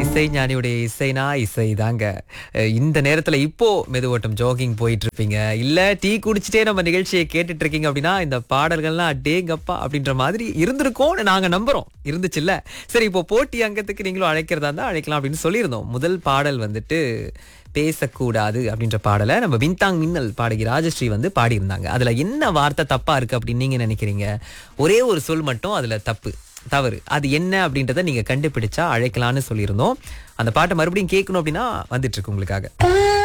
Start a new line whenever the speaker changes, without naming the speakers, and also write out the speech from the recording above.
இசை ஞானியுடைய இசைனா இசை தாங்க அஹ் இந்த நேரத்துல இப்போ மெதுவோட்டம் ஜாகிங் போயிட்டு இருப்பீங்க இல்ல டீ குடிச்சிட்டே நம்ம நிகழ்ச்சியை கேட்டுட்டு இருக்கீங்க அப்படின்னா இந்த பாடல்கள்லாம் அடேங்கப்பா அப்படின்ற மாதிரி இருந்திருக்கும்னு நாங்க நம்புறோம் இருந்துச்சுல்ல சரி இப்போ போட்டி அங்கத்துக்கு நீங்களும் அழைக்கிறதா இருந்தா அழைக்கலாம் அப்படின்னு சொல்லியிருந்தோம் முதல் பாடல் வந்துட்டு பேசக்கூடாது அப்படின்ற பாடலை நம்ம வின்தாங் மின்னல் பாடகி ராஜஸ்ரீ வந்து பாடியிருந்தாங்க அதுல என்ன வார்த்தை தப்பா இருக்கு அப்படின்னு நீங்க நினைக்கிறீங்க ஒரே ஒரு சொல் மட்டும் அதுல தப்பு தவறு அது என்ன அப்படின்றத நீங்க கண்டுபிடிச்சா அழைக்கலாம்னு சொல்லியிருந்தோம் அந்த பாட்டை மறுபடியும் கேட்கணும் அப்படின்னா வந்துட்டு இருக்கு உங்களுக்காக